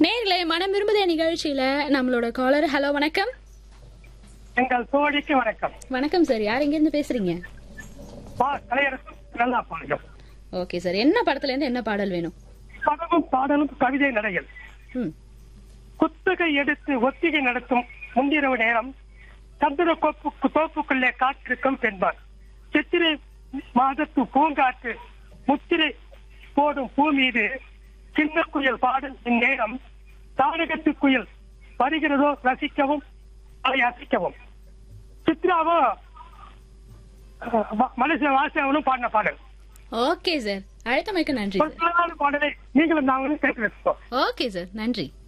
நேர்களே மனம் விரும்புதே நிகழ்ச்சியில நம்மளோட காலர் ஹலோ வணக்கம் எங்கள் தோழிக்கு வணக்கம் வணக்கம் சார் யார் எங்க இருந்து பேசுறீங்க பா கலையரசு நல்லா பாடுங்கள் ஓகே சார் என்ன படத்துல இருந்து என்ன பாடல் வேணும் படமும் பாடலும் கவிதை நடைகள் ம் குத்தகை எடுத்து ஒத்திகை நடத்தும் முன்னிரவு நேரம் சந்திர கோப்பு தோப்புக்குள்ளே காற்றிருக்கும் பெண்பார் சித்திரை மாதத்து பூங்காற்று முத்திரை போடும் பூ மீது சின்ன குயில் பாடும் இந்நேரம் தாரகத்து குயில் வருகிறதோ ரசிக்கவும் அதை அசிக்கவும் சித்ராவும் அஹ், ம- மனுஷ வாசவனும் பாடின பாடல் ஓகே சார் அழைத்தமைக்கு நன்றி ஒரு சார் சில பாடலை நீங்களும் நாங்களும் கேட்டு வச்சுக்கோம் ஓகே சார் நன்றி